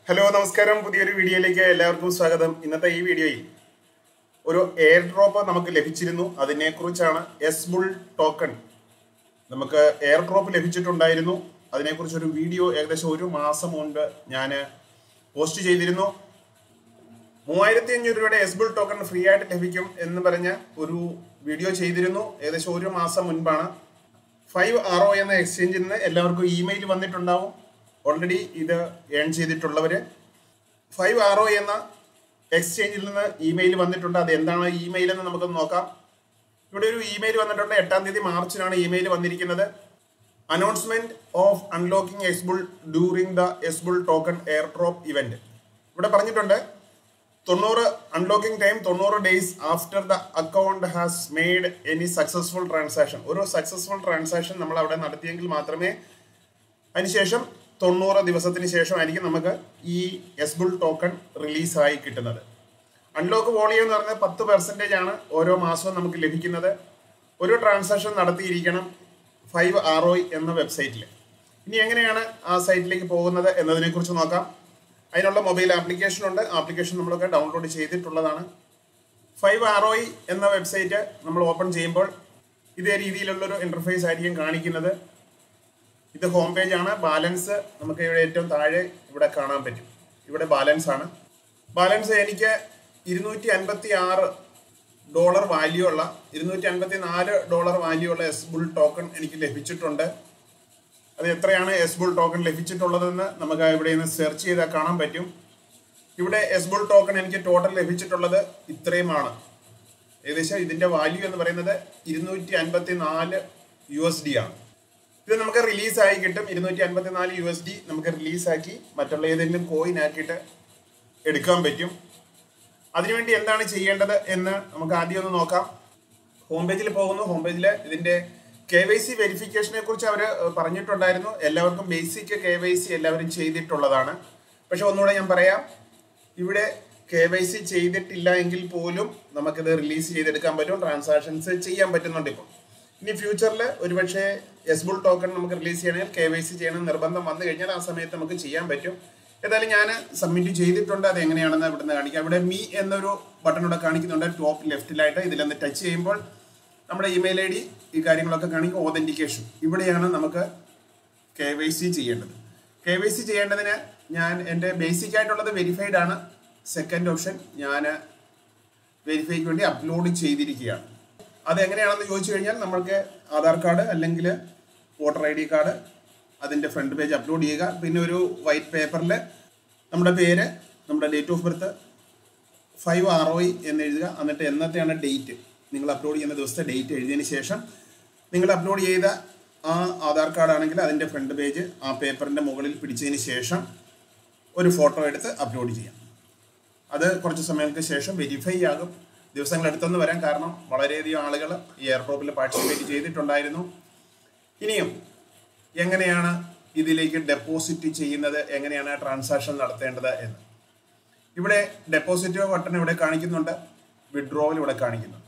hello നമസ്കാരം പുതിയൊരു വീഡിയോയിലേക്ക് എല്ലാവർക്കും സ്വാഗതം ഇന്നത്തെ ഈ വീഡിയോയിൽ ഒരു എയർ ഡ്രോപ്പ് നമുക്ക് ലഭിച്ചിരുന്നു അതിനെക്കുറിച്ചാണ് എസ് ബുൾ ടോക്കൺ നമുക്ക് എയർ ഡ്രോപ്പ് ലഭിച്ചിട്ടുണ്ടായിരുന്നു അതിനെക്കുറിച്ച് ഒരു വീഡിയോ ഏകദേശം ഒരു മാസം മുൻപ് ഞാൻ പോസ്റ്റ് ചെയ്തിരുന്നു മൂവായിരത്തി അഞ്ഞൂറ് രൂപയുടെ എസ് ബുൾ ടോക്കൺ ഫ്രീ ആയിട്ട് ലഭിക്കും എന്ന് പറഞ്ഞ ഒരു വീഡിയോ ചെയ്തിരുന്നു ഏകദേശം ഒരു മാസം മുൻപാണ് ഫൈവ് ആർ ഒ എന്ന എക്സ്ചേഞ്ചിൽ നിന്ന് എല്ലാവർക്കും ഇമെയിൽ വന്നിട്ടുണ്ടാവും ഓൾറെഡി ഇത് ഏൺ ചെയ്തിട്ടുള്ളവർ ഫൈവ് ആർ ഒ എന്ന എക്സ്ചേഞ്ചിൽ നിന്ന് ഇമെയിൽ വന്നിട്ടുണ്ട് അത് എന്താണ് ഇമെയിൽ എന്ന് നമുക്കൊന്ന് നോക്കാം ഇവിടെ ഒരു ഇമെയിൽ വന്നിട്ടുണ്ട് എട്ടാം തീയതി മാർച്ചിനാണ് ഇമെയിൽ വന്നിരിക്കുന്നത് announcement of unlocking S bull during the S bull token air drop event ഇവിടെ പറഞ്ഞിട്ടുണ്ട് തൊണ്ണൂറ് അൺലോക്കിംഗ് ടൈം തൊണ്ണൂറ് days after the account has made any successful transaction ഒരു സക്സസ്ഫുൾ ട്രാൻസാക്ഷൻ നമ്മൾ അവിടെ നടത്തിയെങ്കിൽ മാത്രമേ അതിനുശേഷം തൊണ്ണൂറ് ദിവസത്തിന് ശേഷമായിരിക്കും നമുക്ക് ഈ എസ്ബുൾ ടോക്കൺ റിലീസായി കിട്ടുന്നത് അൺലോക്ക് വോളിയം എന്ന് പറഞ്ഞാൽ പത്ത് പെർസെൻറ്റേജ് ആണ് ഓരോ മാസവും നമുക്ക് ലഭിക്കുന്നത് ഒരു ട്രാൻസാക്ഷൻ നടത്തിയിരിക്കണം ഫൈവ് ആർ ഒ എന്ന വെബ്സൈറ്റിൽ ഇനി എങ്ങനെയാണ് ആ സൈറ്റിലേക്ക് പോകുന്നത് എന്നതിനെക്കുറിച്ച് നോക്കാം അതിനുള്ള മൊബൈൽ ആപ്ലിക്കേഷൻ ഉണ്ട് ആപ്ലിക്കേഷൻ നമ്മളൊക്കെ ഡൗൺലോഡ് ചെയ്തിട്ടുള്ളതാണ് ഫൈവ് ആർ ഒ എന്ന വെബ്സൈറ്റ് നമ്മൾ ഓപ്പൺ ചെയ്യുമ്പോൾ ഇതേ രീതിയിലുള്ളൊരു ഇൻ്റർഫേസ് ആയിരിക്കും കാണിക്കുന്നത് ഇത് ഹോം പേജ് ആണ് ബാലൻസ് നമുക്ക് ഇവിടെ ഏറ്റവും താഴെ ഇവിടെ കാണാൻ പറ്റും ഇവിടെ ബാലൻസ് ആണ് ബാലൻസ് എനിക്ക് ഇരുന്നൂറ്റി അൻപത്തി ആറ് ഡോളർ വാല്യൂ ഉള്ള ഇരുന്നൂറ്റി അൻപത്തി നാല് ഡോളർ വാല്യൂ ഉള്ള എസ് ബുൾ ടോക്കൺ എനിക്ക് ലഭിച്ചിട്ടുണ്ട് അത് എത്രയാണ് എസ് ബുൾ ടോക്കൺ ലഭിച്ചിട്ടുള്ളതെന്ന് നമുക്ക് ഇവിടെ നിന്ന് സെർച്ച് ചെയ്താൽ കാണാൻ പറ്റും ഇവിടെ എസ് ബുൾ ടോക്കൺ എനിക്ക് ടോട്ടൽ ലഭിച്ചിട്ടുള്ളത് ഇത്രയുമാണ് ഏകദേശം ഇതിന്റെ വാല്യൂ എന്ന് പറയുന്നത് ഇരുന്നൂറ്റി അൻപത്തി നാല് യു എസ് ഡി ആണ് ഇത് നമുക്ക് റിലീസ് ആയി കിട്ടും ഇരുന്നൂറ്റി അൻപത്തി നാല് യു എസ് ഡി നമുക്ക് റിലീസാക്കി മറ്റുള്ള ഏതെങ്കിലും കോയിൻ ആക്കിയിട്ട് എടുക്കാൻ പറ്റും അതിനുവേണ്ടി എന്താണ് ചെയ്യേണ്ടത് എന്ന് നമുക്ക് ആദ്യം ഒന്ന് നോക്കാം ഹോം പേജിൽ പോകുന്നു ഹോം പേജിൽ ഇതിന്റെ കെ വൈ സി വെരിഫിക്കേഷനെ കുറിച്ച് അവർ പറഞ്ഞിട്ടുണ്ടായിരുന്നു എല്ലാവർക്കും ബേസിക് കെ വൈ സി എല്ലാവരും ചെയ്തിട്ടുള്ളതാണ് പക്ഷെ ഒന്നുകൂടെ ഞാൻ പറയാം ഇവിടെ കെ വൈ സി ചെയ്തിട്ടില്ല എങ്കിൽ പോലും നമുക്കിത് റിലീസ് ചെയ്തെടുക്കാൻ പറ്റും ട്രാൻസാക്ഷൻസ് ചെയ്യാൻ പറ്റുന്നുണ്ട് ഇപ്പോൾ ഇനി ഫ്യൂച്ചറിൽ ഒരുപക്ഷെ എസ് ബുൾ ടോക്കൺ നമുക്ക് റിലീസ് ചെയ്യണമെങ്കിൽ കെ വൈ സി ചെയ്യണം നിർബന്ധം വന്നു കഴിഞ്ഞാൽ ആ സമയത്ത് നമുക്ക് ചെയ്യാൻ പറ്റും ഏതായാലും ഞാൻ സബ്മിറ്റ് ചെയ്തിട്ടുണ്ട് അത് എങ്ങനെയാണെന്ന് ഇവിടുന്ന് കാണിക്കാം ഇവിടെ മീ എന്നൊരു ബട്ടൺ ഇവിടെ കാണിക്കുന്നുണ്ട് ടോപ്പ് ലെഫ്റ്റിലായിട്ട് ഇതിലൊന്ന് ടച്ച് ചെയ്യുമ്പോൾ നമ്മുടെ ഇമെയിൽ ഐ ഡി ഈ കാര്യങ്ങളൊക്കെ കാണിക്കും ഓതൻറ്റിക്കേഷൻ ഇവിടെയാണ് നമുക്ക് കെ വൈ സി ചെയ്യേണ്ടത് കെ വൈ സി ചെയ്യേണ്ടതിന് ഞാൻ എൻ്റെ ബേസിക് ആയിട്ടുള്ളത് വെരിഫൈഡ് ആണ് സെക്കൻഡ് ഓപ്ഷൻ ഞാൻ വെരിഫൈക്ക് വേണ്ടി അപ്ലോഡ് ചെയ്തിരിക്കുകയാണ് അത് എങ്ങനെയാണെന്ന് ചോദിച്ചു കഴിഞ്ഞാൽ നമ്മൾക്ക് ആധാർ കാർഡ് അല്ലെങ്കിൽ വോട്ടർ ഐ ഡി കാർഡ് അതിൻ്റെ ഫ്രണ്ട് പേജ് അപ്ലോഡ് ചെയ്യുക പിന്നെ ഒരു വൈറ്റ് പേപ്പറിൽ നമ്മുടെ പേര് നമ്മുടെ date of birth five R O എന്ന് എഴുതുക എന്നിട്ട് എന്നത്തെയാണ് ഡേറ്റ് നിങ്ങൾ അപ്ലോഡ് ചെയ്യുന്ന ദിവസത്തെ ഡേറ്റ് എഴുതിയതിന് ശേഷം നിങ്ങൾ അപ്ലോഡ് ചെയ്ത ആ ആധാർ കാർഡ് ആണെങ്കിൽ അതിൻ്റെ ഫ്രണ്ട് പേജ് ആ പേപ്പറിൻ്റെ മുകളിൽ പിടിച്ചതിന് ശേഷം ഒരു ഫോട്ടോ എടുത്ത് അപ്ലോഡ് ചെയ്യാം അത് കുറച്ച് സമയങ്ങൾക്ക് ശേഷം വെരിഫൈ ആകും ദിവസങ്ങൾ അടുത്തെന്ന് വരാൻ കാരണം വളരെയധികം ആളുകൾ ഈ എയർഡ്രോപ്പിൽ പാർട്ടിസിപ്പേറ്റ് ചെയ്തിട്ടുണ്ടായിരുന്നു ഇനിയും എങ്ങനെയാണ് ഇതിലേക്ക് ഡെപ്പോസിറ്റ് ചെയ്യുന്നത് എങ്ങനെയാണ് ട്രാൻസാക്ഷൻ നടത്തേണ്ടത് എന്ന് ഇവിടെ ഡെപ്പോസിറ്റ് ബട്ടൺ ഇവിടെ കാണിക്കുന്നുണ്ട് വിഡ്രോവൽ ഇവിടെ കാണിക്കുന്നുണ്ട്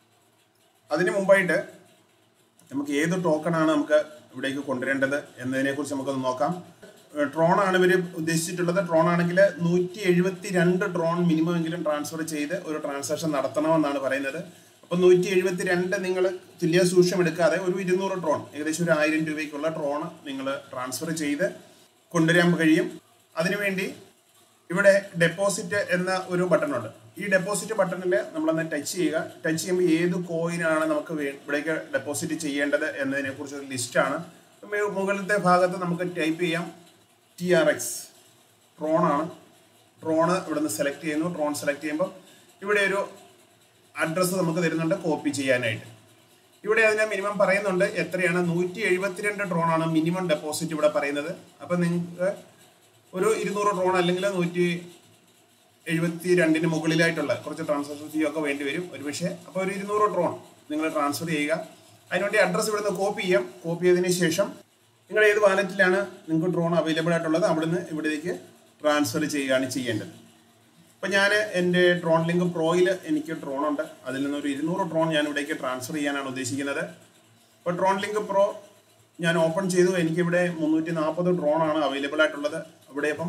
അതിന് മുമ്പായിട്ട് നമുക്ക് ഏത് ടോക്കണാണ് നമുക്ക് ഇവിടേക്ക് കൊണ്ടുവരേണ്ടത് എന്നതിനെക്കുറിച്ച് നമുക്കൊന്ന് നോക്കാം ട്രോൺ ആണ് ഇവർ ഉദ്ദേശിച്ചിട്ടുള്ളത് ട്രോൺ ആണെങ്കിൽ നൂറ്റി എഴുപത്തി രണ്ട് ഡ്രോൺ മിനിമം എങ്കിലും ട്രാൻസ്ഫർ ചെയ്ത് ഒരു ട്രാൻസാക്ഷൻ നടത്തണമെന്നാണ് പറയുന്നത് അപ്പം നൂറ്റി എഴുപത്തി രണ്ട് നിങ്ങൾ തുല്യ സൂക്ഷ്യം എടുക്കാതെ ഒരു ഇരുന്നൂറ് ഡ്രോൺ ഏകദേശം ഒരു ആയിരം രൂപയ്ക്കുള്ള ഡ്രോൺ നിങ്ങൾ ട്രാൻസ്ഫർ ചെയ്ത് കൊണ്ടുവരാൻ കഴിയും അതിനുവേണ്ടി ഇവിടെ ഡെപ്പോസിറ്റ് എന്ന ഒരു ബട്ടൺ ഉണ്ട് ഈ ഡെപ്പോസിറ്റ് ബട്ടണിൽ നമ്മളൊന്ന് ടച്ച് ചെയ്യുക ടച്ച് ചെയ്യുമ്പോൾ ഏത് കോയിനാണ് നമുക്ക് വേ- ഇവിടേക്ക് ഡെപ്പോസിറ്റ് ചെയ്യേണ്ടത് എന്നതിനെ കുറിച്ച് ഒരു ലിസ്റ്റാണ് മുകളിലത്തെ ഭാഗത്ത് നമുക്ക് ടൈപ്പ് ചെയ്യാം ടി ആർ എക്സ് ട്രോണാണ് ട്രോണ് ഇവിടെ നിന്ന് സെലക്ട് ചെയ്യുന്നു ട്രോൺ സെലക്ട് ചെയ്യുമ്പോൾ ഇവിടെ ഒരു അഡ്രസ്സ് നമുക്ക് തരുന്നുണ്ട് കോപ്പി ചെയ്യാനായിട്ട് ഇവിടെ അതിന് മിനിമം പറയുന്നുണ്ട് എത്രയാണ് നൂറ്റി എഴുപത്തിരണ്ട് ഡ്രോണാണ് മിനിമം ഡെപ്പോസിറ്റ് ഇവിടെ പറയുന്നത് അപ്പം നിങ്ങൾക്ക് ഒരു ഇരുന്നൂറ് ഡ്രോൺ അല്ലെങ്കിൽ നൂറ്റി എഴുപത്തി രണ്ടിന് മുകളിലായിട്ടുള്ള കുറച്ച് ട്രാൻസാക്ഷൻ ഫീ ഒക്കെ വേണ്ടി വരും ഒരുപക്ഷെ അപ്പോൾ ഒരു ഇരുന്നൂറ് ഡ്രോൺ നിങ്ങൾ ട്രാൻസ്ഫർ ചെയ്യുക അതിനുവേണ്ടി അഡ്രസ്സ് ഇവിടുന്ന് കോപ്പി ചെയ്യാം കോപ്പി ചെയ്തതിന് ശേഷം നിങ്ങൾ ഏത് വാലറ്റിലാണ് നിങ്ങൾക്ക് ഡ്രോൺ അവൈലബിൾ ആയിട്ടുള്ളത് അവിടുന്ന് ഇവിടേക്ക് ട്രാൻസ്ഫർ ചെയ്യുകയാണ് ചെയ്യേണ്ടത് അപ്പോൾ ഞാൻ എൻ്റെ ഡ്രോൺ ലിങ്ക് പ്രോയിൽ എനിക്ക് ഡ്രോൺ ഉണ്ട് അതിൽ നിന്ന് ഒരു ഇരുന്നൂറ് ഡ്രോൺ ഞാൻ ഇവിടേക്ക് ട്രാൻസ്ഫർ ചെയ്യാനാണ് ഉദ്ദേശിക്കുന്നത് അപ്പോൾ ഡ്രോൺ ലിങ്ക് പ്രോ ഞാൻ ഓപ്പൺ ചെയ്തു എനിക്കിവിടെ മുന്നൂറ്റി നാൽപ്പത് ഡ്രോൺ ആണ് അവൈലബിൾ ആയിട്ടുള്ളത് ഇവിടെ ഇപ്പം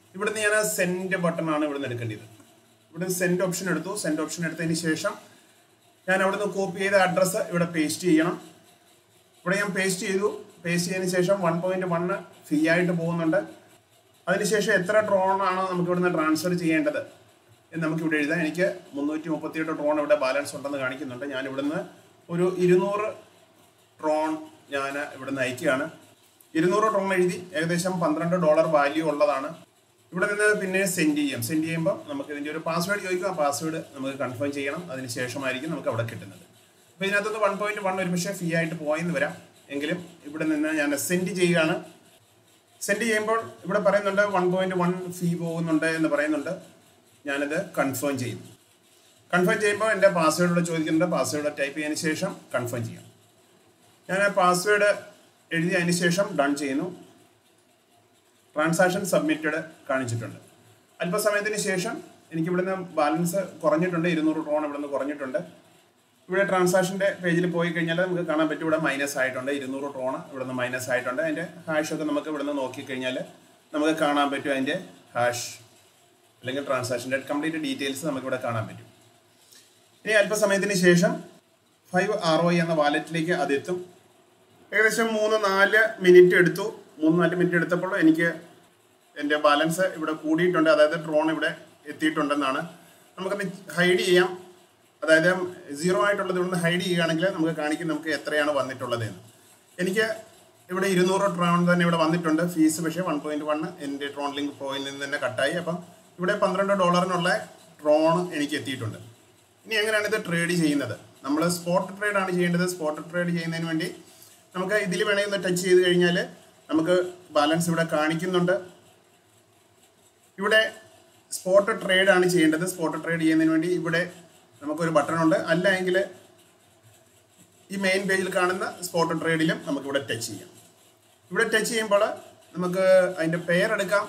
ഇവിടുന്ന് ഞാൻ സെൻഡ് ബട്ടൺ ആണ് ഇവിടുന്ന് എടുക്കേണ്ടത് ഇവിടെ സെൻഡ് ഓപ്ഷൻ എടുത്തു സെൻഡ് ഓപ്ഷൻ എടുത്തതിന് ശേഷം ഞാൻ അവിടുന്ന് കോപ്പി ചെയ്ത അഡ്രസ്സ് ഇവിടെ പേസ്റ്റ് ചെയ്യണം ഇവിടെ ഞാൻ പേസ്റ്റ് ചെയ്തു പേസ്റ്റ് ചെയ്തതിന് ശേഷം വൺ പോയിന്റ് വണ്ണ് ഫീ ആയിട്ട് പോകുന്നുണ്ട് അതിനുശേഷം എത്ര ഡ്രോൺ ആണ് നമുക്ക് ഇവിടുന്ന് ട്രാൻസ്ഫർ ചെയ്യേണ്ടത് എന്ന് നമുക്ക് ഇവിടെ എഴുതാം എനിക്ക് മുന്നൂറ്റി മുപ്പത്തിയെട്ട് ഡ്രോൺ ഇവിടെ ബാലൻസ് ഉണ്ടെന്ന് കാണിക്കുന്നുണ്ട് ഞാൻ ഇവിടുന്ന് ഒരു ഇരുന്നൂറ് ഡ്രോൺ ഞാൻ ഇവിടുന്ന് അയക്കുകയാണ് ഇരുന്നൂറ് ഡ്രോൺ എഴുതി ഏകദേശം പന്ത്രണ്ട് ഡോളർ വാല്യൂ ഉള്ളതാണ് ഇവിടെ നിന്ന് പിന്നെ സെൻഡ് ചെയ്യും സെൻഡ് ചെയ്യുമ്പോൾ നമുക്ക് ഇതിൻ്റെ ഒരു പാസ്വേഡ് ചോദിക്കും ആ പാസ്വേഡ് നമുക്ക് കൺഫേം ചെയ്യണം അതിന് ശേഷമായിരിക്കും നമുക്ക് അവിടെ കിട്ടുന്നത് അപ്പോൾ ഇതിനകത്തുനിന്ന് വൺ പോയിന്റ് വൺ ഒരു പക്ഷേ ഫീ ആയിട്ട് പോയെന്ന് വരാം എങ്കിലും ഇവിടെ നിന്ന് ഞാൻ സെൻഡ് ചെയ്യുകയാണ് സെൻഡ് ചെയ്യുമ്പോൾ ഇവിടെ പറയുന്നുണ്ട് വൺ പോയിന്റ് വൺ ഫീ പോകുന്നുണ്ട് എന്ന് പറയുന്നുണ്ട് ഞാനത് കൺഫേം ചെയ്യും കൺഫേം ചെയ്യുമ്പോൾ എൻ്റെ പാസ്വേഡ് ഇവിടെ ചോദിക്കുന്നുണ്ട് പാസ്വേഡ് ടൈപ്പ് ചെയ്തതിന് ശേഷം കൺഫേം ചെയ്യാം ഞാൻ ആ പാസ്വേഡ് എഴുതി അതിന് ശേഷം ഡൺ ചെയ്യുന്നു ട്രാൻസാക്ഷൻ സബ്മിറ്റഡ് കാണിച്ചിട്ടുണ്ട് അല്പസമയത്തിന് ശേഷം എനിക്ക് ഇവിടുന്ന് ബാലൻസ് കുറഞ്ഞിട്ടുണ്ട് ഇരുന്നൂറ് ഡ്രോൺ ഇവിടുന്ന് കുറഞ്ഞിട്ടുണ്ട് ഇവിടെ ട്രാൻസാക്ഷൻ്റെ പേജിൽ പോയി കഴിഞ്ഞാൽ നമുക്ക് കാണാൻ പറ്റും ഇവിടെ മൈനസ് ആയിട്ടുണ്ട് ഇരുന്നൂറ് ഡ്രോൺ ഇവിടുന്ന് മൈനസ് ആയിട്ടുണ്ട് അതിൻ്റെ ഹാഷ് ഒക്കെ നമുക്ക് ഇവിടുന്ന് നോക്കിക്കഴിഞ്ഞാൽ നമുക്ക് കാണാൻ പറ്റും അതിൻ്റെ ഹാഷ് അല്ലെങ്കിൽ ട്രാൻസാക്ഷൻ്റെ കംപ്ലീറ്റ് ഡീറ്റെയിൽസ് നമുക്കിവിടെ കാണാൻ പറ്റും ഇനി അല്പസമയത്തിന് ശേഷം ഫൈവ് ആർ ഒ എന്ന വാലറ്റിലേക്ക് അത് എത്തും ഏകദേശം മൂന്ന് നാല് മിനിറ്റ് എടുത്തു മൂന്ന് നാല് മിനിറ്റ് എടുത്തപ്പോൾ എനിക്ക് എൻ്റെ ബാലൻസ് ഇവിടെ കൂടിയിട്ടുണ്ട് അതായത് ഡ്രോൺ ഇവിടെ എത്തിയിട്ടുണ്ടെന്നാണ് നമുക്കത് ഹൈഡ് ചെയ്യാം അതായത് സീറോ ആയിട്ടുള്ളത് ഇവിടുന്ന് ഹൈഡ് ചെയ്യുകയാണെങ്കിൽ നമുക്ക് കാണിക്കും നമുക്ക് എത്രയാണ് വന്നിട്ടുള്ളത് എന്ന് എനിക്ക് ഇവിടെ ഇരുന്നൂറ് ട്രോൺ തന്നെ ഇവിടെ വന്നിട്ടുണ്ട് ഫീസ് പക്ഷേ വൺ പോയിന്റ് വൺ എൻ്റെ ട്രോൺ ലിങ്ക് പ്രോയിൽ നിന്ന് തന്നെ കട്ടായി അപ്പം ഇവിടെ പന്ത്രണ്ട് ഡോളറിനുള്ള ട്രോൺ എനിക്ക് എത്തിയിട്ടുണ്ട് ഇനി എങ്ങനെയാണ് ഇത് ട്രേഡ് ചെയ്യുന്നത് നമ്മൾ സ്പോട്ട് ട്രേഡ് ആണ് ചെയ്യേണ്ടത് സ്പോട്ട് ട്രേഡ് ചെയ്യുന്നതിന് വേണ്ടി നമുക്ക് ഇതിൽ വേണമെങ്കിൽ ഒന്ന് ടച്ച് ചെയ്ത് കഴിഞ്ഞാൽ നമുക്ക് ബാലൻസ് ഇവിടെ കാണിക്കുന്നുണ്ട് ഇവിടെ സ്പോട്ട് ട്രേഡ് ആണ് ചെയ്യേണ്ടത് സ്പോട്ട് ട്രേഡ് ചെയ്യുന്നതിന് വേണ്ടി ഇവിടെ നമുക്കൊരു ബട്ടൺ ഉണ്ട് അല്ല എങ്കിൽ ഈ മെയിൻ പേജിൽ കാണുന്ന സ്പോട്ട് ട്രേഡിലും നമുക്ക് ഇവിടെ ടച്ച് ചെയ്യാം ഇവിടെ ടച്ച് ചെയ്യുമ്പോൾ നമുക്ക് അതിൻ്റെ പേരെടുക്കാം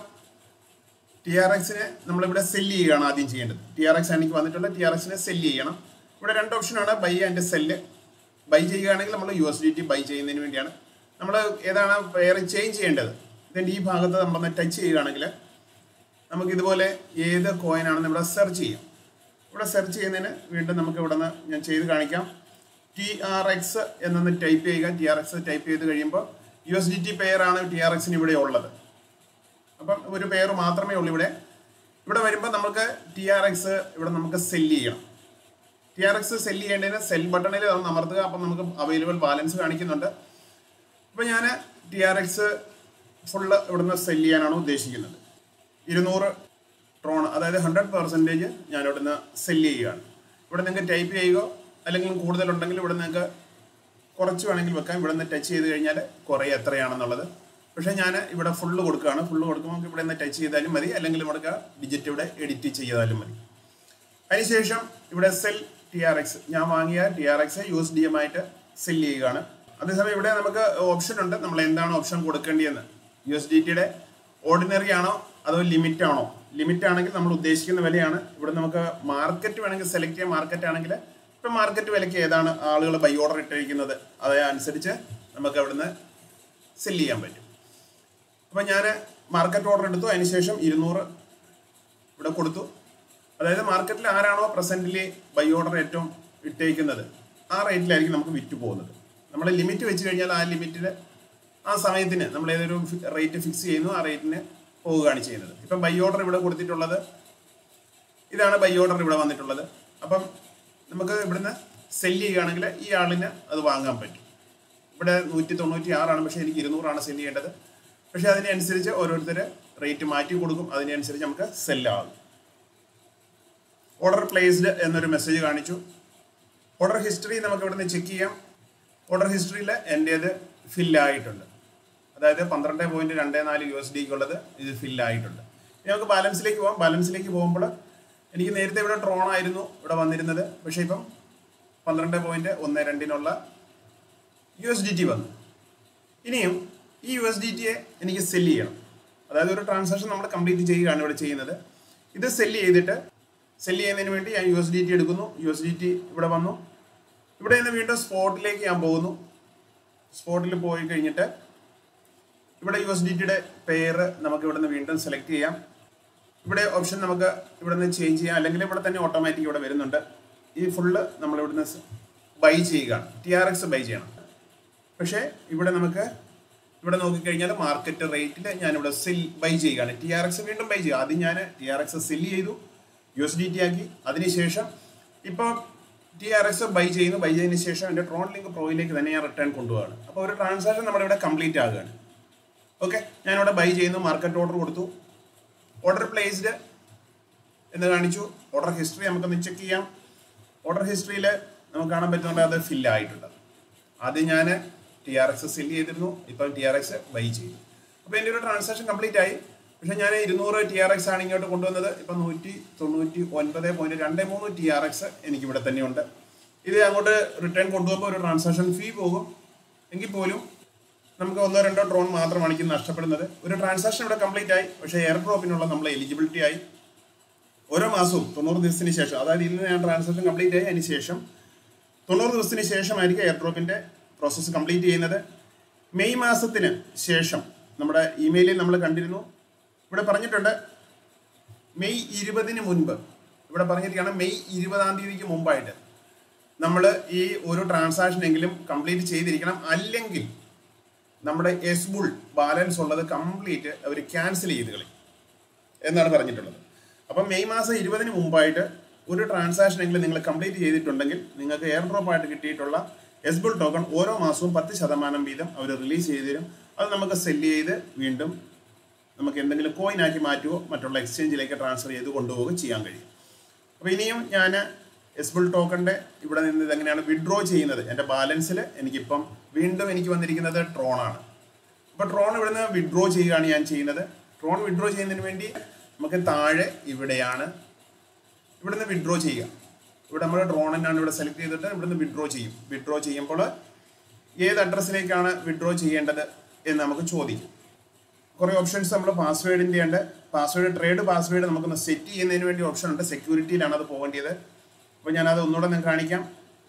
ടി ആർ എക്സിനെ നമ്മളിവിടെ സെല്ല് ചെയ്യുകയാണ് ആദ്യം ചെയ്യേണ്ടത് ടി ആർ എക്സ് എനിക്ക് വന്നിട്ടുള്ള ടി ആർ എക്സിനെ സെല്ല് ചെയ്യണം ഇവിടെ രണ്ട് ഓപ്ഷനാണ് ബൈ ആൻഡ് സെല്ല് ബൈ ചെയ്യുകയാണെങ്കിൽ നമ്മൾ U S D T buy ചെയ്യുന്നതിന് വേണ്ടിയാണ് നമ്മൾ ഏതാണ് പെയർ ചേഞ്ച് ചെയ്യേണ്ടത് ഇതിൻ്റെ ഈ ഭാഗത്ത് നമ്മളൊന്ന് ടച്ച് ചെയ്യുകയാണെങ്കിൽ നമുക്ക് ഇതുപോലെ ഏത് കോയിനാണെന്ന് ഇവിടെ സെർച്ച് ചെയ്യാം ഇവിടെ സെർച്ച് ചെയ്യുന്നതിന് വീണ്ടും നമുക്ക് ഇവിടെ നിന്ന് ഞാൻ ചെയ്ത് കാണിക്കാം ടി ആർ എക്സ് എന്നൊന്ന് ടൈപ്പ് ചെയ്യുക ടി ആർ എക്സ് ടൈപ്പ് ചെയ്ത് കഴിയുമ്പോൾ യു എസ് ഡി ടി പെയറാണ് ടി ആർ എക്സിന് ഇവിടെ ഉള്ളത് അപ്പം ഒരു പെയർ മാത്രമേ ഉള്ളൂ ഇവിടെ ഇവിടെ വരുമ്പോൾ നമുക്ക് ടി ആർ എക്സ് ഇവിടെ നമുക്ക് സെല്ല് ചെയ്യണം ടി ആർ എക്സ് സെല്ല് ചെയ്യേണ്ടതിന് സെൽ ബട്ടണിൽ ഒന്ന് അമർത്തുക അപ്പം നമുക്ക് അവൈലബിൾ ബാലൻസ് കാണിക്കുന്നുണ്ട് അപ്പം ഞാൻ ടി ആർ എക്സ് ഫുള്ള് ഇവിടുന്ന് സെല്ല് ചെയ്യാനാണ് ഉദ്ദേശിക്കുന്നത് ഇരുന്നൂറ് ട്രോൺ അതായത് ഹൺഡ്രഡ് പെർസെൻറ്റേജ് ഞാൻ ഇവിടുന്ന് സെല്ല് ചെയ്യുകയാണ് ഇവിടെ നിങ്ങൾക്ക് ടൈപ്പ് ചെയ്യുകയോ അല്ലെങ്കിൽ കൂടുതലുണ്ടെങ്കിൽ ഇവിടെ നിങ്ങൾക്ക് കുറച്ച് വേണമെങ്കിൽ വെക്കാം ഇവിടെ നിന്ന് ടച്ച് ചെയ്ത് കഴിഞ്ഞാൽ കുറേ എത്രയാണെന്നുള്ളത് പക്ഷേ ഞാൻ ഇവിടെ ഫുള്ള് കൊടുക്കുകയാണ് ഫുള്ള് കൊടുക്കുമ്പോൾ നമുക്ക് ഇവിടെ നിന്ന് ടച്ച് ചെയ്താലും മതി അല്ലെങ്കിൽ നമുക്ക് ഡിജിറ്റ് ഇവിടെ എഡിറ്റ് ചെയ്താലും മതി അതിനുശേഷം ഇവിടെ സെൽ ടി ആർ എക്സ് ഞാൻ വാങ്ങിയ T R X U S D M ആയിട്ട് സെൽ ചെയ്യുകയാണ് അതേസമയം ഇവിടെ നമുക്ക് ഓപ്ഷൻ ഉണ്ട് നമ്മൾ എന്താണ് ഓപ്ഷൻ കൊടുക്കേണ്ടതെന്ന് യു എസ് ഡി ടിയുടെ ഓർഡിനറി ആണോ അതോ ലിമിറ്റ് ആണോ ലിമിറ്റ് ആണെങ്കിൽ നമ്മൾ ഉദ്ദേശിക്കുന്ന വിലയാണ് ഇവിടെ നമുക്ക് മാർക്കറ്റ് വേണമെങ്കിൽ സെലക്ട് ചെയ്യാൻ മാർക്കറ്റ് ആണെങ്കിൽ ഇപ്പം മാർക്കറ്റ് വിലയ്ക്ക് ഏതാണ് ആളുകൾ ബൈ ഓർഡർ ഇട്ടിരിക്കുന്നത് അതനുസരിച്ച് നമുക്ക് അവിടുന്ന് സെല് ചെയ്യാൻ പറ്റും അപ്പം ഞാൻ മാർക്കറ്റ് ഓർഡർ എടുത്തു അതിനുശേഷം ഇരുന്നൂറ് ഇവിടെ കൊടുത്തു അതായത് മാർക്കറ്റിൽ ആരാണോ പ്രസന്റിലി ബൈ ഓർഡർ ഏറ്റവും ഇട്ടേക്കുന്നത് ആ റേറ്റിലായിരിക്കും നമുക്ക് വിറ്റ് പോകുന്നത് നമ്മൾ ലിമിറ്റ് വെച്ച് കഴിഞ്ഞാൽ ആ ലിമിറ്റിൽ ആ സമയത്തിന് നമ്മൾ ഏതൊരു റേറ്റ് ഫിക്സ് ചെയ്യുന്നു ആ റേറ്റിന് പോവുകയാണ് ചെയ്യുന്നത് ഇപ്പം ബൈ ഓർഡർ ഇവിടെ കൊടുത്തിട്ടുള്ളത് ഇതാണ് ബൈ ഓർഡർ ഇവിടെ വന്നിട്ടുള്ളത് അപ്പം നമുക്ക് ഇവിടുന്ന് സെല്ല് ചെയ്യുകയാണെങ്കിൽ ഈ ആളിന് അത് വാങ്ങാൻ പറ്റും ഇവിടെ നൂറ്റി തൊണ്ണൂറ്റി ആറാണ് പക്ഷേ എനിക്ക് ഇരുന്നൂറാണ് സെല്ല് ചെയ്യേണ്ടത് പക്ഷേ അതിനനുസരിച്ച് ഓരോരുത്തർ റേറ്റ് മാറ്റി കൊടുക്കും അതിനനുസരിച്ച് നമുക്ക് സെല്ലാകും ഓർഡർ പ്ലേസ്ഡ് എന്നൊരു മെസ്സേജ് കാണിച്ചു ഓർഡർ ഹിസ്റ്ററി നമുക്ക് ഇവിടുന്ന് ചെക്ക് ചെയ്യാം ഓർഡർ ഹിസ്റ്ററിയിൽ എൻ്റേത് ഫില്ലായിട്ടുണ്ട് അതായത് പന്ത്രണ്ട് പോയിന്റ് രണ്ട് നാല് യു എസ് ഡിക്ക് ഉള്ളത് ഇത് ഫില്ലായിട്ടുണ്ട് ഇനി നമുക്ക് ബാലൻസിലേക്ക് പോകാം ബാലൻസിലേക്ക് പോകുമ്പോൾ എനിക്ക് നേരത്തെ ഇവിടെ ട്രോൺ ആയിരുന്നു ഇവിടെ വന്നിരുന്നത് പക്ഷേ ഇപ്പം പന്ത്രണ്ട് പോയിന്റ് ഒന്ന് രണ്ടിനുള്ള യു എസ് ഡി ടി വന്നു ഇനിയും ഈ യു എസ് ഡി ടിയെ എനിക്ക് സെല്ല് ചെയ്യണം അതായത് ഒരു ട്രാൻസാക്ഷൻ നമ്മൾ കംപ്ലീറ്റ് ചെയ്യുകയാണ് ഇവിടെ ചെയ്യുന്നത് ഇത് സെല്ല് ചെയ്തിട്ട് സെല്ല് ചെയ്യുന്നതിന് വേണ്ടി ഞാൻ യു എസ് ഡി ടി എടുക്കുന്നു യു എസ് ഡി ടി ഇവിടെ വന്നു ഇവിടെ നിന്ന് വീണ്ടും സ്പോട്ടിലേക്ക് ഞാൻ പോകുന്നു സ്പോട്ടിൽ പോയി കഴിഞ്ഞിട്ട് ഇവിടെ യു എസ് ഡി ടിയുടെ പെയർ നമുക്ക് ഇവിടെ നിന്ന് വീണ്ടും സെലക്ട് ചെയ്യാം ഇവിടെ ഓപ്ഷൻ നമുക്ക് ഇവിടെ നിന്ന് ചേഞ്ച് ചെയ്യാം അല്ലെങ്കിൽ ഇവിടെ തന്നെ ഓട്ടോമാറ്റിക് ഇവിടെ വരുന്നുണ്ട് ഈ ഫുള്ള് നമ്മൾ ഇവിടുന്ന് ബൈ ചെയ്യുകയാണ് ടി ആർ എക്സ് ബൈ ചെയ്യണം പക്ഷേ ഇവിടെ നമുക്ക് ഇവിടെ നോക്കിക്കഴിഞ്ഞാൽ മാർക്കറ്റ് റേറ്റിൽ ഞാനിവിടെ സെൽ ബൈ ചെയ്യുകയാണ് ടി ആർ എക്സ് വീണ്ടും ബൈ ചെയ്യുക ആദ്യം ഞാൻ ടി ആർ എക്സ് സെല് ചെയ്തു യു എസ് ഡി ടി ആക്കി അതിനുശേഷം ഇപ്പോൾ ടി ആർ എക്സ് ബൈ ചെയ്യുന്നു ബൈ ചെയ്തതിന് ശേഷം എൻ്റെ ട്രോൺ ലിങ്ക് പ്രോയിലേക്ക് തന്നെ ഞാൻ റിട്ടേൺ കൊണ്ടുപോവാണ് അപ്പോൾ ഒരു ട്രാൻസാക്ഷൻ നമ്മുടെ ഇവിടെ കംപ്ലീറ്റ് ആകുകയാണ് ഓക്കെ ഞാനിവിടെ ബൈ ചെയ്യുന്നു മാർക്കറ്റ് ഓർഡർ കൊടുത്തു ഓർഡർ പ്ലേസ്ഡ് എന്ന് കാണിച്ചു ഓർഡർ ഹിസ്റ്ററി നമുക്കൊന്ന് ചെക്ക് ചെയ്യാം ഓർഡർ ഹിസ്റ്ററിയിൽ നമുക്ക് കാണാൻ പറ്റുന്നുണ്ട് അത് ഫില്ല് ആയിട്ടുണ്ട് ആദ്യം ഞാൻ ടി ആർ എക്സ് സെല് ചെയ്തിരുന്നു ഇപ്പം ടി ആർ എക്സ് ബൈ ചെയ്തു അപ്പോൾ എൻ്റെ ഒരു ട്രാൻസാക്ഷൻ കംപ്ലീറ്റ് ആയി പക്ഷേ ഞാൻ ഇരുന്നൂറ് ടി ആർ എക്സ് ആണ് ഇങ്ങോട്ട് കൊണ്ടുവന്നത് ഇപ്പം നൂറ്റി തൊണ്ണൂറ്റി ഒൻപത് പോയിന്റ് രണ്ട് മൂന്ന് ടി ആർ എക്സ് എനിക്ക് ഇവിടെ തന്നെയുണ്ട് ഇത് അങ്ങോട്ട് റിട്ടേൺ കൊണ്ടുപോകുമ്പോൾ ഒരു ട്രാൻസാക്ഷൻ ഫീ പോകും എങ്കിൽ പോലും നമുക്ക് ഒന്നോ രണ്ടോ ഡ്രോൺ മാത്രമാണ് എനിക്ക് നഷ്ടപ്പെടുന്നത് ഒരു ട്രാൻസാക്ഷൻ ഇവിടെ കംപ്ലീറ്റ് ആയി പക്ഷേ എയർ ഡ്രോപ്പിനുള്ള നമ്മൾ എലിജിബിലിറ്റി ആയി ഓരോ മാസവും തൊണ്ണൂറ് ദിവസത്തിന് ശേഷം അതായത് ഇന്ന് ഞാൻ ട്രാൻസാക്ഷൻ കംപ്ലീറ്റ് ആയി അതിന് ശേഷം തൊണ്ണൂറ് ദിവസത്തിന് ശേഷമായിരിക്കും എയർ ഡ്രോപ്പിൻ്റെ പ്രോസസ്സ് കംപ്ലീറ്റ് ചെയ്യുന്നത് മെയ് മാസത്തിന് ശേഷം നമ്മുടെ ഇമെയിലിൽ നമ്മൾ കണ്ടിരുന്നു ഇവിടെ പറഞ്ഞിട്ടുണ്ട് മെയ് ഇരുപതിന് മുൻപ് ഇവിടെ പറഞ്ഞിരിക്കുകയാണ് മെയ് ഇരുപതാം തീയതിക്ക് മുമ്പായിട്ട് നമ്മൾ ഈ ഒരു ട്രാൻസാക്ഷൻ എങ്കിലും കംപ്ലീറ്റ് ചെയ്തിരിക്കണം അല്ലെങ്കിൽ നമ്മുടെ എസ്ബുൾ ബാലൻസ് ഉള്ളത് കംപ്ലീറ്റ് അവർ ക്യാൻസൽ ചെയ്ത് കളി എന്നാണ് പറഞ്ഞിട്ടുള്ളത് അപ്പം മെയ് മാസം ഇരുപതിന് മുമ്പായിട്ട് ഒരു ട്രാൻസാക്ഷൻ എങ്കിലും നിങ്ങൾ കംപ്ലീറ്റ് ചെയ്തിട്ടുണ്ടെങ്കിൽ നിങ്ങൾക്ക് എയർ ഡ്രോപ്പ് ആയിട്ട് കിട്ടിയിട്ടുള്ള എസ്ബുൾ ടോക്കൺ ഓരോ മാസവും പത്ത് ശതമാനം വീതം അവർ റിലീസ് ചെയ്ത് തരും അത് നമുക്ക് സെല് ചെയ്ത് വീണ്ടും നമുക്ക് എന്തെങ്കിലും കോയിൻ ആക്കി മാറ്റുകയോ മറ്റുള്ള എക്സ്ചേഞ്ചിലേക്ക് ട്രാൻസ്ഫർ ചെയ്ത് കൊണ്ടുപോവുകയോ ചെയ്യാൻ കഴിയും അപ്പോൾ ഇനിയും ഞാൻ എസ്ബിൾ ടോക്കണിൻ്റെ ഇവിടെ നിന്ന് ഇതെങ്ങനെയാണ് വിഡ്രോ ചെയ്യുന്നത് എൻ്റെ ബാലൻസിൽ എനിക്കിപ്പം വീണ്ടും എനിക്ക് വന്നിരിക്കുന്നത് ട്രോണാണ് അപ്പോൾ ട്രോൺ ഇവിടുന്ന് വിഡ്രോ ചെയ്യുകയാണ് ഞാൻ ചെയ്യുന്നത് ട്രോൺ വിഡ്രോ ചെയ്യുന്നതിന് വേണ്ടി നമുക്ക് താഴെ ഇവിടെയാണ് ഇവിടുന്ന് വിഡ്രോ ചെയ്യുക ഇവിടെ നമ്മൾ ഡ്രോണിനാണ് ഇവിടെ സെലക്ട് ചെയ്തിട്ട് ഇവിടുന്ന് വിഡ്രോ ചെയ്യും വിഡ്രോ ചെയ്യുമ്പോൾ ഏത് അഡ്രസ്സിലേക്കാണ് വിഡ്രോ ചെയ്യേണ്ടത് എന്ന് നമുക്ക് ചോദിക്കും കുറേ ഓപ്ഷൻസ് നമ്മൾ പാസ്വേഡിൻ്റെ ഉണ്ട് പാസ്വേഡ് ട്രേഡ് പാസ്വേഡ് നമുക്കൊന്ന് സെറ്റ് ചെയ്യുന്നതിന് വേണ്ടി ഓപ്ഷൻ ഉണ്ട് സെക്യൂരിറ്റിയിലാണ് അത് പോകേണ്ടത് അപ്പോൾ ഞാനത് ഒന്നുകൂടെ നിങ്ങൾക്ക് കാണിക്കാം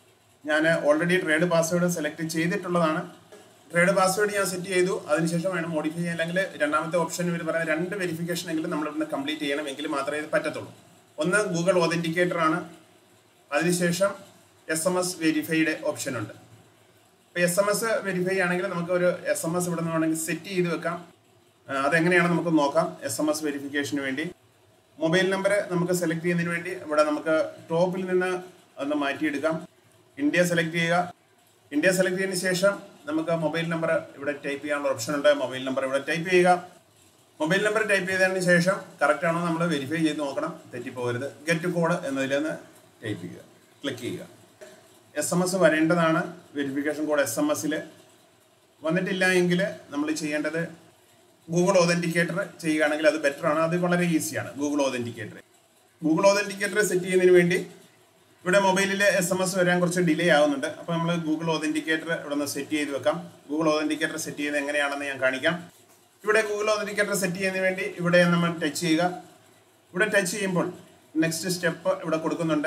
ഞാൻ ഓൾറെഡി ട്രേഡ് പാസ്വേഡ് സെലക്ട് ചെയ്തിട്ടുള്ളതാണ് ട്രേഡ് പാസ്വേഡ് ഞാൻ സെറ്റ് ചെയ്തു അതിനുശേഷം വേണം മോഡിഫൈ ചെയ്യാൻ അല്ലെങ്കിൽ രണ്ടാമത്തെ ഓപ്ഷൻ ഇവർ പറയുന്ന രണ്ട് വെരിഫിക്കേഷൻ എങ്കിലും നമ്മൾ ഇവിടുന്ന് കംപ്ലീറ്റ് ചെയ്യണം എങ്കിൽ മാത്രമേ ഇത് പറ്റത്തുള്ളൂ ഒന്ന് ഗൂഗിൾ ഒതൻറ്റിക്കേറ്റർ ആണ് അതിനുശേഷം എസ് എം എസ് വെരിഫൈയുടെ ഓപ്ഷൻ ഉണ്ട് ഇപ്പോൾ എസ് എം എസ് വെരിഫൈ ആണെങ്കിൽ നമുക്ക് ഒരു എസ് എം എസ് ഇവിടെ നിന്ന് വേണമെങ്കിൽ സെറ്റ് ചെയ്ത് വെക്കാം ആ, അതെങ്ങനെയാണ് നമുക്ക് നോക്കാം എസ് എം എസ് വെരിഫിക്കേഷന് വേണ്ടി മൊബൈൽ നമ്പർ നമുക്ക് സെലക്ട് ചെയ്യുന്നതിന് വേണ്ടി ഇവിടെ നമുക്ക് ടോപ്പിൽ നിന്ന് ഒന്ന് മാറ്റിയെടുക്കാം ഇന്ത്യ സെലക്ട് ചെയ്യുക ഇന്ത്യ സെലക്ട് ചെയ്തതിന് ശേഷം നമുക്ക് മൊബൈൽ നമ്പർ ഇവിടെ ടൈപ്പ് ചെയ്യാനുള്ള ഓപ്ഷൻ ഉണ്ട് മൊബൈൽ നമ്പർ ഇവിടെ ടൈപ്പ് ചെയ്യുക മൊബൈൽ നമ്പർ ടൈപ്പ് ചെയ്തതിന് ശേഷം കറക്റ്റ് ആണോ നമ്മൾ വെരിഫൈ ചെയ്ത് നോക്കണം തെറ്റിപ്പോകരുത് ഗെറ്റ് കോഡ് എന്നതിൽ നിന്ന് ടൈപ്പ് ചെയ്യുക ക്ലിക്ക് ചെയ്യുക എസ് എം എസ് വരേണ്ടതാണ് വെരിഫിക്കേഷൻ കോഡ് എസ് എം എസിൽ വന്നിട്ടില്ല എങ്കിൽ നമ്മൾ ചെയ്യേണ്ടത് ഗൂഗിൾ ഓതൻറ്റിക്കേറ്റർ ചെയ്യുകയാണെങ്കിൽ അത് ബെറ്റർ ആണ് അത് വളരെ ഈസിയാണ് Google authenticator Google authenticator set ചെയ്യുന്നതിന് വേണ്ടി ഇവിടെ മൊബൈലിൽ എസ് എം എസ് വരാൻ കുറച്ച് ഡിലേ ആവുന്നുണ്ട് അപ്പോൾ നമ്മൾ ഗൂഗിൾ ഓതൻറ്റിക്കേറ്റർ ഇവിടെ നിന്ന് സെറ്റ് ചെയ്ത് വെക്കാം ഗൂഗിൾ ഓതൻറ്റിക്കേറ്റർ സെറ്റ് ചെയ്യുന്നത് എങ്ങനെയാണെന്ന് ഞാൻ കാണിക്കാം ഇവിടെ ഗൂഗിൾ ഓതൻറ്റിക്കേറ്റർ സെറ്റ് ചെയ്യുന്നതിന് വേണ്ടി ഇവിടെ നമ്മൾ ടച്ച് ചെയ്യുക ഇവിടെ ടച്ച് ചെയ്യുമ്പോൾ നെക്സ്റ്റ് സ്റ്റെപ്പ് ഇവിടെ കൊടുക്കുന്നുണ്ട്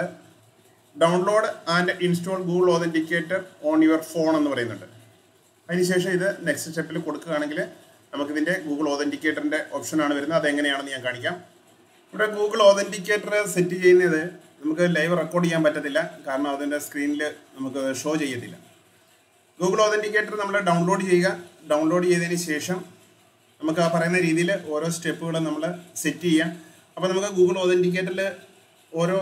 download and install Google authenticator on your phone എന്ന് പറയുന്നുണ്ട് അതിനുശേഷം ഇത് നെക്സ്റ്റ് സ്റ്റെപ്പിൽ കൊടുക്കുകയാണെങ്കിൽ നമുക്കിതിൻ്റെ ഗൂഗിൾ ഓതൻറ്റിക്കേറ്ററിൻ്റെ ഓപ്ഷനാണ് വരുന്നത് അതെങ്ങനെയാണെന്ന് ഞാൻ കാണിക്കാം ഇവിടെ ഗൂഗിൾ ഓതൻറ്റിക്കേറ്റർ സെറ്റ് ചെയ്യുന്നത് നമുക്ക് ലൈവ് റെക്കോർഡ് ചെയ്യാൻ പറ്റത്തില്ല കാരണം അതിൻ്റെ സ്ക്രീനിൽ നമുക്ക് ഷോ ചെയ്യത്തില്ല ഗൂഗിൾ ഓതൻറ്റിക്കേറ്റർ നമ്മൾ ഡൗൺലോഡ് ചെയ്യുക ഡൗൺലോഡ് ചെയ്തതിന് ശേഷം നമുക്ക് ആ പറയുന്ന രീതിയിൽ ഓരോ സ്റ്റെപ്പുകൾ നമ്മൾ സെറ്റ് ചെയ്യാം അപ്പോൾ നമുക്ക് ഗൂഗിൾ ഓതൻറ്റിക്കേറ്ററിൽ ഓരോ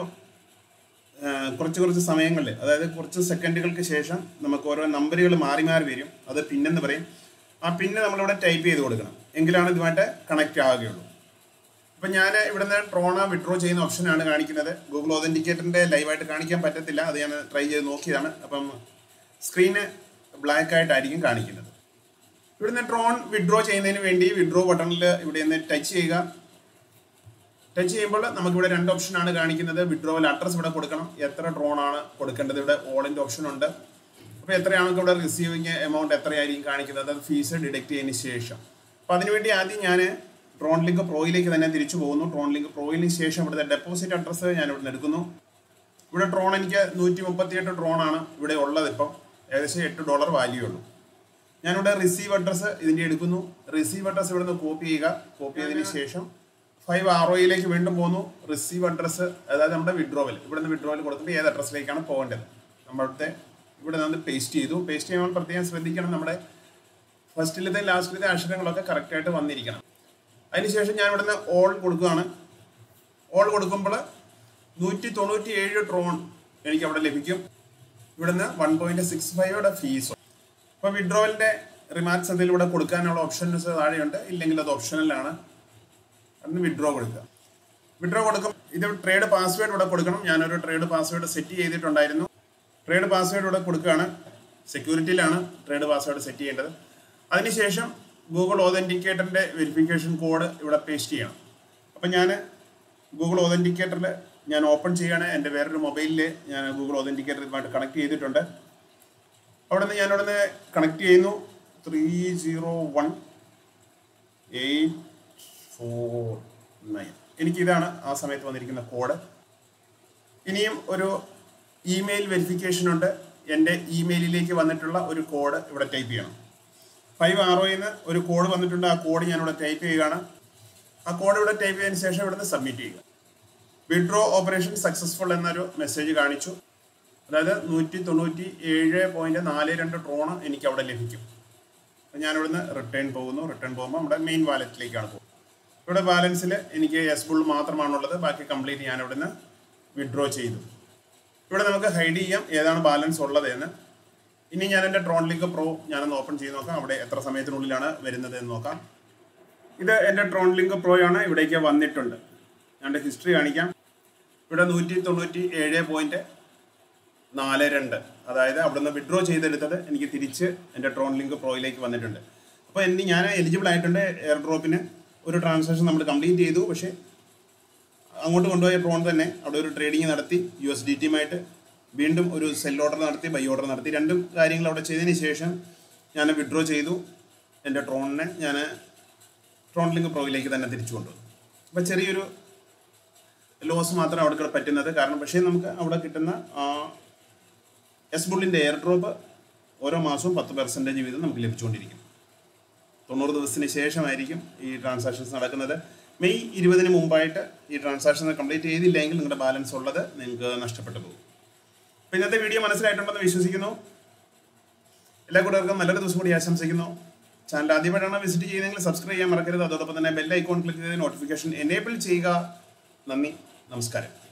ആ, കുറച്ച് കുറച്ച് സമയങ്ങളിൽ അതായത് കുറച്ച് സെക്കൻഡുകൾക്ക് ശേഷം നമുക്ക് ഓരോ നമ്പറുകൾ മാറി മാറി വരും അത് പിന്നെന്ന് പറയും ആ പിന്നെ നമ്മളിവിടെ ടൈപ്പ് ചെയ്ത് കൊടുക്കണം എങ്കിലാണ് ഇതുമായിട്ട് കണക്റ്റ് ആവുകയുള്ളൂ അപ്പം ഞാൻ ഇവിടുന്ന് ട്രോണ വിഡ്രോ ചെയ്യുന്ന ഓപ്ഷനാണ് കാണിക്കുന്നത് ഗൂഗിൾ ഓതൻറ്റിക്കേറ്ററിൻ്റെ ലൈവായിട്ട് കാണിക്കാൻ പറ്റത്തില്ല അത് ഞാൻ ട്രൈ ചെയ്ത് നോക്കിയതാണ് അപ്പം സ്ക്രീന് ബ്ലാക്ക് ആയിട്ടായിരിക്കും കാണിക്കുന്നത് ഇവിടുന്ന് ട്രോൺ വിഡ്രോ ചെയ്യുന്നതിന് വേണ്ടി വിഡ്രോ ബട്ടണിൽ ഇവിടെ നിന്ന് ടച്ച് ചെയ്യുക ടച്ച് ചെയ്യുമ്പോൾ നമുക്കിവിടെ രണ്ട് ഓപ്ഷനാണ് കാണിക്കുന്നത് വിഡ്രോവൽ അഡ്രസ് ഇവിടെ കൊടുക്കണം എത്ര ഡ്രോൺ ആണ് കൊടുക്കേണ്ടത് ഇവിടെ ഓളിൻ്റെ ഓപ്ഷൻ ഉണ്ട് അപ്പോൾ എത്രയാണ് നമുക്ക് ഇവിടെ റിസീവിങ് എമൗണ്ട് എത്രയായിരിക്കും കാണിക്കുന്നത് അത് ഫീസ് ഡിഡക്ട് ചെയ്തതിന് ശേഷം അപ്പോൾ അതിനുവേണ്ടി ആദ്യം ഞാൻ ട്രോൺ ലിങ്ക് പ്രോയിലേക്ക് തന്നെ തിരിച്ചു പോകുന്നു ട്രോൺ ലിങ്ക് പ്രോയിന് ശേഷം ഇവിടുത്തെ ഡെപ്പോസിറ്റ് അഡ്രസ്സ് ഞാൻ ഇവിടുന്ന് എടുക്കുന്നു ഇവിടെ ഡ്രോൺ എനിക്ക് നൂറ്റി മുപ്പത്തിയെട്ട് ഡ്രോണാണ് ഇവിടെ ഉള്ളത് ഇപ്പം ഏകദേശം എട്ട് ഡോളർ വാല്യൂ ഉള്ളൂ ഞാനിവിടെ റിസീവ് അഡ്രസ്സ് ഇതിൻ്റെ എടുക്കുന്നു റിസീവ് അഡ്രസ്സ് ഇവിടുന്ന് കോപ്പി ചെയ്യുക കോപ്പി ചെയ്തതിന് ശേഷം ഫൈവ് ആർ ഒയിലേക്ക് വീണ്ടും പോന്നു റിസീവ് അഡ്രസ്സ് അതായത് നമ്മുടെ വിഡ്രോവൽ ഇവിടെ നിന്ന് വിഡ്രോവൽ കൊടുത്തിട്ട് ഏത് അഡ്രസ്സിലേക്കാണ് പോകേണ്ടത് നമ്മുടെ ഇവിടെ നിന്ന് പേസ്റ്റ് ചെയ്തു പേസ്റ്റ് ചെയ്യുമ്പോൾ പ്രത്യേകം ശ്രദ്ധിക്കണം നമ്മുടെ ഫസ്റ്റിലത്തെ ലാസ്റ്റിലത്തെ അക്ഷരങ്ങളൊക്കെ കറക്റ്റായിട്ട് വന്നിരിക്കണം അതിനുശേഷം ഞാൻ ഇവിടുന്ന് ഓൾ കൊടുക്കുകയാണ് ഓൾ കൊടുക്കുമ്പോൾ നൂറ്റി തൊണ്ണൂറ്റി ഏഴ് ട്രോൺ എനിക്ക് അവിടെ ലഭിക്കും ഇവിടുന്ന് വൺ പോയിന്റ് സിക്സ് ഫൈവയുടെ ഫീസ് അപ്പോൾ വിഡ്രോവലിൻ്റെ റിമാർക്സ് എന്തെങ്കിലും ഇവിടെ കൊടുക്കാനുള്ള ഓപ്ഷൻസ് താഴെയുണ്ട് ഇല്ലെങ്കിൽ അത് ഓപ്ഷനലാണ് അന്ന് വിഡ്രോ കൊടുക്കുക വിഡ്രോ കൊടുക്കും ഇത് ട്രേഡ് പാസ്വേഡ് ഇവിടെ കൊടുക്കണം ഞാനൊരു ട്രേഡ് പാസ്വേഡ് സെറ്റ് ചെയ്തിട്ടുണ്ടായിരുന്നു ട്രേഡ് പാസ്വേഡ് ഇവിടെ കൊടുക്കുകയാണ് സെക്യൂരിറ്റിയിലാണ് ട്രേഡ് പാസ്വേഡ് സെറ്റ് ചെയ്യേണ്ടത് അതിനുശേഷം ഗൂഗിൾ ഓതൻറ്റിക്കേറ്ററിൻ്റെ വെരിഫിക്കേഷൻ കോഡ് ഇവിടെ പേസ്റ്റ് ചെയ്യണം അപ്പം ഞാൻ ഗൂഗിൾ ഓതൻറ്റിക്കേറ്ററിൽ ഞാൻ ഓപ്പൺ ചെയ്യുകയാണ് എൻ്റെ വേറൊരു മൊബൈലിൽ ഞാൻ ഗൂഗിൾ ഓതൻറ്റിക്കേറ്ററുമായിട്ട് കണക്ട് ചെയ്തിട്ടുണ്ട് അവിടെ നിന്ന് ഞാൻ അവിടെ നിന്ന് കണക്ട് ചെയ്യുന്നു three zero one eight four nine എനിക്കിതാണ് ആ സമയത്ത് വന്നിരിക്കുന്ന കോഡ് ഇനിയും ഒരു ഇമെയിൽ വെരിഫിക്കേഷൻ ഉണ്ട് എൻ്റെ ഇമെയിലിലേക്ക് വന്നിട്ടുള്ള ഒരു കോഡ് ഇവിടെ ടൈപ്പ് ചെയ്യണം ഫൈവ് ആർ ഒന്ന് ഒരു കോഡ് വന്നിട്ടുണ്ട് ആ കോഡ് ഞാൻ ഇവിടെ ടൈപ്പ് ചെയ്യുകയാണ് ആ കോഡ് ഇവിടെ ടൈപ്പ് ചെയ്തതിന് ശേഷം ഇവിടുന്ന് സബ്മിറ്റ് ചെയ്യുക വിഡ്രോ ഓപ്പറേഷൻ സക്സസ്ഫുൾ എന്നൊരു മെസ്സേജ് കാണിച്ചു അതായത് നൂറ്റി തൊണ്ണൂറ്റി ഏഴ് പോയിന്റ് നാല് രണ്ട് ട്രോണ് എനിക്ക് അവിടെ ലഭിക്കും അപ്പോൾ ഞാൻ ഇവിടുന്ന് റിട്ടേൺ പോകുന്നു റിട്ടേൺ പോകുമ്പോൾ നമ്മുടെ മെയിൻ വാലറ്റിലേക്കാണ് പോകുന്നത് ഇവിടെ ബാലൻസിൽ എനിക്ക് എസ് ബുൾ മാത്രമാണുള്ളത് ബാക്കി കംപ്ലീറ്റ് ഞാൻ ഇവിടുന്ന് വിഡ്രോ ചെയ്തു ഇവിടെ നമുക്ക് ഹൈഡ് ചെയ്യാം ഏതാണ് ബാലൻസ് ഉള്ളത് എന്ന് ഇനി ഞാൻ എൻ്റെ ട്രോൺ ലിങ്ക് പ്രോ ഞാനൊന്ന് ഓപ്പൺ ചെയ്ത് നോക്കാം അവിടെ എത്ര സമയത്തിനുള്ളിലാണ് വരുന്നത് എന്ന് നോക്കാം ഇത് എൻ്റെ ട്രോൺ ലിങ്ക് പ്രോ ആണ് ഇവിടേക്ക് വന്നിട്ടുണ്ട് ഞാൻ ഹിസ്റ്ററി കാണിക്കാം ഇവിടെ നൂറ്റി തൊണ്ണൂറ്റി ഏഴ് പോയിന്റ് നാല് രണ്ട് അതായത് അവിടുന്ന് വിഡ്രോ ചെയ്തെടുത്തത് എനിക്ക് തിരിച്ച് എൻ്റെ ട്രോൺ ലിങ്ക് പ്രോയിലേക്ക് വന്നിട്ടുണ്ട് അപ്പോൾ എനിക്ക് ഞാൻ എലിജിബിൾ ആയിട്ടുണ്ട് എയർ ഡ്രോപ്പിന് ഒരു ട്രാൻസാക്ഷൻ നമ്മൾ കംപ്ലീറ്റ് ചെയ്തു പക്ഷേ അങ്ങോട്ട് കൊണ്ടുപോയ ട്രോൺ തന്നെ അവിടെ ഒരു ട്രേഡിംഗ് നടത്തി യു എസ് ഡി ടിയുമായിട്ട് വീണ്ടും ഒരു സെൽ ഓർഡർ നടത്തി ബൈ ഓർഡർ നടത്തി രണ്ടും കാര്യങ്ങൾ അവിടെ ചെയ്തതിന് ശേഷം ഞാൻ വിഡ്രോ ചെയ്തു എൻ്റെ ട്രോണിനെ ഞാൻ ട്രോൺ ലിങ്ക് പ്രോയിലേക്ക് തന്നെ തിരിച്ചു കൊണ്ടുവന്നു അപ്പോൾ ചെറിയൊരു ലോസ് മാത്രം അവിടെ പറ്റുന്നത് കാരണം പക്ഷേ നമുക്ക് അവിടെ കിട്ടുന്ന എസ് ബുള്ളിൻ്റെ എയർ ഡ്രോപ്പ് ഓരോ മാസവും പത്ത് പെർസെൻറ്റേജ് വീതം നമുക്ക് ലഭിച്ചുകൊണ്ടിരിക്കും തൊണ്ണൂറ് ദിവസത്തിന് ശേഷമായിരിക്കും ഈ ട്രാൻസാക്ഷൻസ് നടക്കുന്നത് മെയ് ഇരുപതിന് മുമ്പായിട്ട് ഈ ട്രാൻസാക്ഷൻ കംപ്ലീറ്റ് ചെയ്തില്ലെങ്കിൽ നിങ്ങളുടെ ബാലൻസ് ഉള്ളത് നിങ്ങൾക്ക് നഷ്ടപ്പെട്ടു പോകും അപ്പോൾ ഇന്നത്തെ വീഡിയോ മനസ്സിലായിട്ടുണ്ടെന്ന് വിശ്വസിക്കുന്നു എല്ലാ കൂട്ടുകാർക്കും നല്ലൊരു ദിവസം കൂടി ആശംസിക്കുന്നു ചാനൽ ആദ്യമായിട്ടാണ് വിസിറ്റ് ചെയ്യുന്നതെങ്കിൽ സബ്സ്ക്രൈബ് ചെയ്യാൻ മറക്കരുത് അതോടൊപ്പം തന്നെ ബെൽ ഐക്കോൺ ക്ലിക്ക് ചെയ്ത് നോട്ടിഫിക്കേഷൻ എനേബിൾ ചെയ്യുക നന്ദി നമസ്കാരം